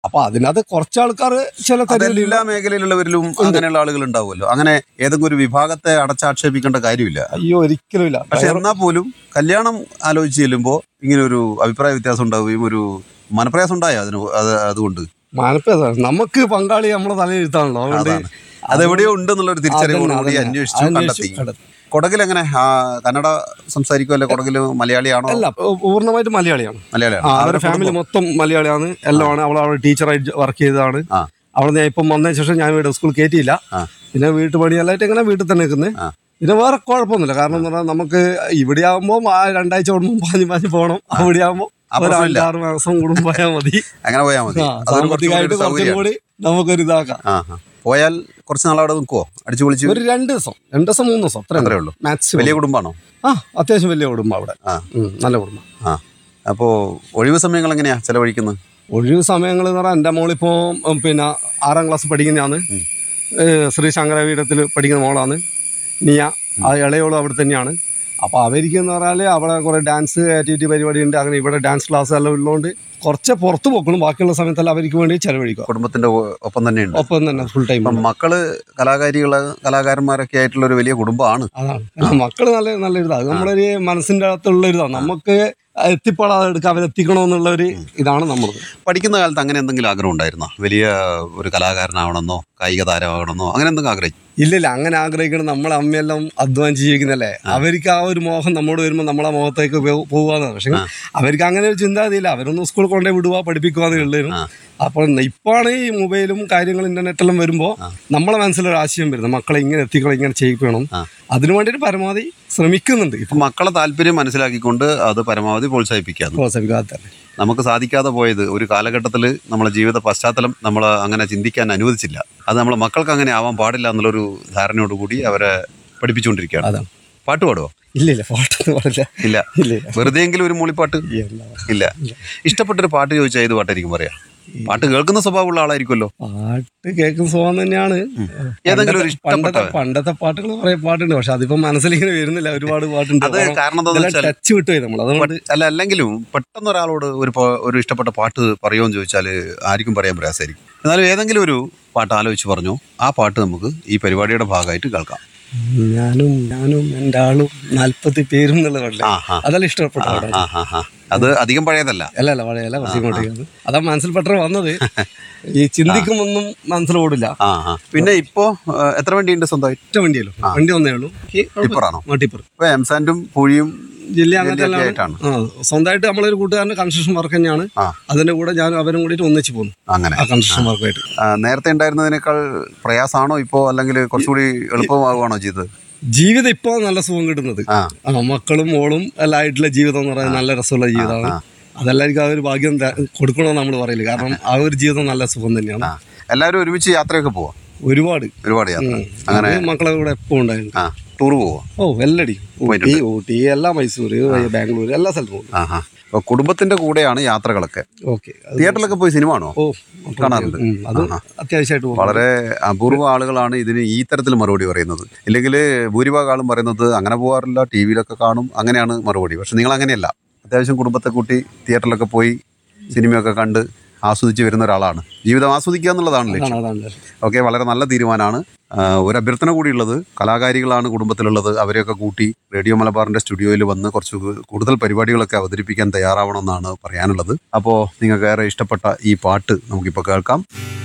അപ്പൊ അതിനകത്ത് കുറച്ച് ആൾക്കാർ ചില തരത്തിൽ എല്ലാ മേഖലയിലുള്ളവരിലും അങ്ങനെയുള്ള ആളുകൾ ഉണ്ടാവുമല്ലോ അങ്ങനെ ഏതെങ്കിലും ഒരു വിഭാഗത്തെ അടച്ചാക്ഷേപിക്കേണ്ട കാര്യമില്ല അയ്യോ ഒരിക്കലും ഇല്ല പക്ഷെ എന്നാൽ പോലും കല്യാണം ആലോചിച്ച് ചെല്ലുമ്പോൾ ഇങ്ങനെ ഒരു അഭിപ്രായ വ്യത്യാസം ഉണ്ടാവുകയും ഒരു മനപ്രയാസം ഉണ്ടായോ അതിന് അത് അതുകൊണ്ട് മാനപ്പേതാണ് നമുക്ക് പങ്കാളി നമ്മളെ തലയിരുത്താണല്ലോ അതുകൊണ്ട് അതാണ്. അതെവിടെയോ ഉണ്ടെന്നുള്ള ഒരു തിരിച്ചറിവോട് അതന്നെ, കൂടി അതന്നെ. അന്വേഷിച്ചു അന്വേഷിച്ചു കണ്ടെത്തി കണ്ടെത്തി. കൊടകിൽ എങ്ങനെ ആ, കന്നഡ സംസാരിക്കുമോ അല്ലെ കൊടകിൽ മലയാളിയാണോ അല്ല പൂ- പൂർണ്ണമായിട്ട് മലയാളിയാണ് മലയാളിയാണോ ആ, അവരുടെ അവരുടെ ഫാമിലി കുടുംബം? മൊത്തം മലയാളിയാണ് എല്ലാമാണ് അവൾ അവിടെ ടീച്ചറായിട്ട് വർക്ക് ചെയ്തതാണ് ആ. അവിടെ ഞാൻ ഇപ്പം വന്നതിന് ശേഷം ഞാൻ ഇവിടെ സ്കൂൾ കയറ്റിയില്ല ആ. പിന്നെ വീട്ടു പണിയെല്ലായിട്ട് ഇങ്ങനെ വീട്ടിൽ തന്നെ നിൽക്കുന്നത് ആ. പിന്നെ വേറെ കുഴപ്പമൊന്നുമില്ല കാരണം എന്ന് പറഞ്ഞാൽ നമുക്ക് ഇവിടെ ആകുമ്പോൾ ആ രണ്ടാഴ്ച കൂടുമ്പോൾ പാഞ്ഞ് പാഞ്ഞ് പോകണം അവിടെ ആകുമ്പോൾ ആ ഒരു പ്രശ്നമില്ല. അഞ്ചാറ് മാസം കൂടുമ്പോൾ പോയാൽ മതി അങ്ങനെ പോയാൽ മതി ആ, അതൊരു കുറച്ചുകൂടി സാമ്പത്തികമായിട്ട് ഒരു കുറച്ചും സൗകര്യമാണ്. കൂടി നമുക്കൊരു ഇതാക്കാം ആ ആ. പോയാൽ കുറച്ച് നാൾ അവിടെ നിൽക്കുവോ അടിച്ചു പൊളിച്ച് ഒരു രണ്ട് ദിവസം രണ്ട് ദിവസം മൂന്ന് ദിവസം അത്രേ അത്രേ ഉള്ളൂ മാക്സിമം വലിയ കുടുംബമാണോ ആ അത്യാവശ്യം വലിയ കുടുംബം അവിടെ ആ. ഉം, നല്ല കുടുംബം ആ അപ്പോ ഒഴിവ് സമയങ്ങൾ എങ്ങനെയാ ചെലവഴിക്കുന്നത് ഒഴിവ് സമയങ്ങൾ എന്ന് പറഞ്ഞാൽ എൻ്റെ മോളിപ്പോൾ ഉം, പിന്നെ ആറാം ക്ലാസ് പഠിക്കുന്നതാണ് ഉം. ഏഹ് ശ്രീ ശങ്കരപീഠത്തിൽ പഠിക്കുന്ന മോളാണ് നിയ ആ ഇളയോളും അവിടെ തന്നെയാണ് അപ്പോൾ അവർക്ക് എന്ന് പറഞ്ഞാൽ അവിടെ കുറേ ഡാൻസ് ആക്ടിവിറ്റി പരിപാടി ഉണ്ട് അങ്ങനെ ഇവിടെ ഡാൻസ് ക്ലാസ് എല്ലാം ഉള്ളതുകൊണ്ട് കുറച്ച് പുറത്ത് പോക്കണം ബാക്കിയുള്ള സമയത്തെല്ലാം അവർക്ക് വേണ്ടി ചെലവഴിക്കുക കുടുംബത്തിന്റെ ഒ- ഒപ്പം തന്നെയുണ്ട് ഒപ്പം തന്നെ ഫുൾ ടൈം ഇപ്പം മക്കള് കലാകാരികള് കലാകാരന്മാരൊക്കെ ആയിട്ടുള്ള ഒരു വലിയ കുടുംബമാണ് അതാണ് അല്ല, മക്കള് നല്ല നല്ല ഇതാണ് നമ്മളൊരു മനസ്സിന്റെ അകത്തുള്ള ഒരു ഇതാണ് നമുക്ക് എത്തിപ്പെടാതെ എടുക്കാൻ അവരെത്തിക്കണമെന്നുള്ള ഒരു ഇതാണ് നമ്മളത് പഠിക്കുന്ന കാലത്ത് അങ്ങനെ എന്തെങ്കിലും ആഗ്രഹം ഉണ്ടായിരുന്നോ വലിയ ഒരു കലാകാരനാവണമെന്നോ കായിക താരമാവണമെന്നോ അങ്ങനെ എന്തെങ്കിലും ആഗ്രഹിച്ചു ഇല്ലില്ല അങ്ങനെ ആഗ്രഹിക്കണം നമ്മളെ അമ്മയെല്ലാം അധ്വാനിച്ച് ജീവിക്കുന്നല്ലേ അവർക്ക് ആ ഒരു മോഹം നമ്മോട് വരുമ്പോൾ നമ്മളെ മുഖത്തേക്ക് പോ- പോവാന്ന് പക്ഷെ അവർക്ക് അങ്ങനെ ഒരു ചിന്താഗതിയില്ല അവരൊന്ന് സ്കൂളിൽ കൊണ്ടേ വിടുക പഠിപ്പിക്കുക ഉള്ളതിനും ആ. അപ്പോൾ ഇപ്പോഴാണ് ഈ മൊബൈലും കാര്യങ്ങളും ഇന്റർനെറ്റെല്ലാം വരുമ്പോൾ നമ്മളെ മനസ്സിലൊരു ആശയം വരുന്നത് മക്കളെ ഇങ്ങനെ എത്തിക്കണം ഇങ്ങനെ ചെയ്യിക്കണം ആ. അതിനു വേണ്ടിയിട്ട് പരമാവധി ശ്രമിക്കുന്നുണ്ട് ഇപ്പൊ ഇപ്പം മക്കളെ താല്പര്യം മനസ്സിലാക്കിക്കൊണ്ട് അത് പരമാവധി പ്രോത്സാഹിപ്പിക്കാന്ന് പ്രോത്സാഹിപ്പിക്കാതെ തന്നെ നമുക്ക് സാധിക്കാതെ പോയത് ഒരു കാലഘട്ടത്തിൽ നമ്മളെ ജീവിത പശ്ചാത്തലം നമ്മൾ അങ്ങനെ ചിന്തിക്കാൻ അനുവദിച്ചില്ല അത് നമ്മളെ മക്കൾക്ക് അങ്ങനെ ആവാൻ പാടില്ല എന്നുള്ളൊരു ധാരണയോടുകൂടി അവരെ പഠിപ്പിച്ചുകൊണ്ടിരിക്കുകയാണ് അതാണ് പാട്ട് പാടുവോ ഇല്ല ഇല്ല പാട്ടൊന്നും പറഞ്ഞില്ല ഇല്ല ഇല്ല ഇല്ല വെറുതെയെങ്കിലും ഒരു മൂളിപ്പാട്ട് എന്താ ഇല്ല ഇഷ്ടപ്പെട്ടൊരു പാട്ട് ചോദിച്ചാൽ ഏത് പാട്ടായിരിക്കും പറയാ പാട്ട് കേൾക്കുന്ന സ്വഭാവമുള്ള ആളായിരിക്കുമല്ലോ പാട്ട് കേൾക്കുന്ന സ്വഭാവം തന്നെയാണ് ഏതെങ്കിലും ഒരു പണ്ടത്തെ- ഇഷ്ടപ്പെട്ട പണ്ടത്തെ പണ്ടത്തെ പാട്ടുകൾ കുറെ പാട്ടുണ്ട് പക്ഷെ അതിപ്പോ മനസ്സിലിങ്ങനെ വരുന്നില്ല ഒരുപാട് പാട്ടുണ്ട് അത് കാരണം എന്താണെന്ന് വെച്ചാൽ ടച്ച് വിട്ടുപോയി നമ്മൾ അതുകൊണ്ട് അല്ല അല്ലെങ്കിലും പെട്ടെന്ന് ഒരാളോട് ഒരു പ- ഒരു ഇഷ്ടപ്പെട്ട പാട്ട് പറയുമോ ചോദിച്ചാൽ ആർക്കും പറയാൻ പ്രയാസമായിരിക്കും എന്നാലും ഏതെങ്കിലും ഒരു പാട്ട് ആലോചിച്ച് പറഞ്ഞു ആ പാട്ട് നമുക്ക് ഈ പരിപാടിയുടെ ഭാഗമായിട്ട് കേൾക്കാം ഞാനും ഞാനും എൻ്റെ ആളും നാല്പത്തി പേരും എന്നുള്ള പാടില്ലേ ആ ആ അതെല്ലാം ഇഷ്ടപ്പെട്ട പാടാണ് ആ ആ ആ അത് അധികം പഴയതല്ല അല്ല അല്ല പഴയല്ല കുറച്ച് ഇങ്ങോട്ടേക്ക് അതാ മനസ്സിൽ പെട്ടെന്ന് വന്നത് ഈ ചിന്തിക്കുമൊന്നും മനസ്സിൽ ഓടില്ല ആ ആ പിന്നെ ഇപ്പോ ആ, എത്ര വണ്ടിയുണ്ട് സ്വന്തമായിട്ട് ഒറ്റ വണ്ടിയല്ലോ വണ്ടി വന്നേ ഉള്ളൂ ടിപ്പറാണോ ടിപ്പർ ഇപ്പൊ എംസാൻഡും പുഴിയും ജില്ല അങ്ങനത്തെ ജില്ലയൊക്കെ എല്ലാം ആയിട്ടാണ് ആ സ്വന്തമായിട്ട് നമ്മളൊരു കൂട്ടുകാരൻ്റെ കൺസ്ട്രക്ഷൻ വർക്ക് തന്നെയാണ് ആ അതിന്റെ കൂടെ ഞാൻ അവരും കൂടിയിട്ട് ഒന്നിച്ച് പോകുന്നു അങ്ങനെ ആ കൺസ്ട്രക്ഷൻ വർക്കുമായിട്ട് ആ, നേരത്തെ ഉണ്ടായിരുന്നതിനേക്കാൾ പ്രയാസമാണോ ഇപ്പോ അല്ലെങ്കിൽ കുറച്ചുകൂടി എളുപ്പമാകുവാണോ ചെയ്തത് ജീവിതം ഇപ്പോൾ നല്ല സുഖം കിട്ടുന്നത് ആ ആ മക്കളും മോളും എല്ലാം ആയിട്ടുള്ള ജീവിതം എന്ന് പറയുന്നത് നല്ല രസമുള്ള ജീവിതമാണ് ആ. അതെല്ലാവർക്കും ആ ഒരു ഭാഗ്യം ത- കൊടുക്കണമെന്ന് നമ്മൾ പറയില്ല കാരണം ആ ഒരു ജീവിതം നല്ല സുഖം തന്നെയാണ് ആ എല്ലാവരും ഒരുമിച്ച് യാത്രയൊക്കെ പോവാം ഒരുപാട് ഒരുപാട് യാത്ര ഉം. അങ്ങനെ അത് മക്കളെ കൂടെ എപ്പോൾ ഉണ്ടായിരുന്നു ആ ടൂർ പോവാ ഓ എല്ലടി ഊട്ടി ഊട്ടി എല്ലാ മൈസൂർ ബാംഗ്ലൂർ എല്ലാ സ്ഥലത്തും പോകും ആ ആ അപ്പൊ കുടുംബത്തിന്റെ കൂടെയാണ് യാത്രകളൊക്കെ ഓക്കെ തിയേറ്ററിലൊക്കെ പോയി സിനിമ ആണോ ഓ കാണാറുണ്ട്. ഉം, അത് അത്യാവശ്യമായിട്ട് പോകും വളരെ അപൂർവ ആളുകളാണ് ഇതിന് ഈ തരത്തിൽ മറുപടി പറയുന്നത് ഇല്ലെങ്കിൽ ഭൂരിഭാഗം ആളും പറയുന്നത് അങ്ങനെ പോകാറില്ല ടി വിയിലൊക്കെ കാണും അങ്ങനെയാണ് മറുപടി പക്ഷെ നിങ്ങൾ അങ്ങനെയല്ല അത്യാവശ്യം കുടുംബത്തെ കൂട്ടി തിയേറ്ററിലൊക്കെ പോയി സിനിമയൊക്കെ കണ്ട് ആസ്വദിച്ച് വരുന്ന ഒരാളാണ് ജീവിതം ആസ്വദിക്കുക എന്നുള്ളതാണ് ലക്ഷ്യം അതാണ് അതാണ് ഓക്കെ വളരെ നല്ല തീരുമാനമാണ് ആ, ഒരു അഭ്യർത്ഥന കൂടിയുള്ളത് കലാകാരികളാണ് കുടുംബത്തിലുള്ളത് അവരെയൊക്കെ കൂട്ടി റേഡിയോ മലബാറിന്റെ സ്റ്റുഡിയോയിൽ വന്ന് കുറച്ച് കൂടുതൽ പരിപാടികളൊക്കെ അവതരിപ്പിക്കാൻ തയ്യാറാവണമെന്നാണ് പറയാനുള്ളത് അപ്പോൾ നിങ്ങൾക്ക് ഏറെ ഇഷ്ടപ്പെട്ട ഈ പാട്ട് നമുക്കിപ്പോൾ കേൾക്കാം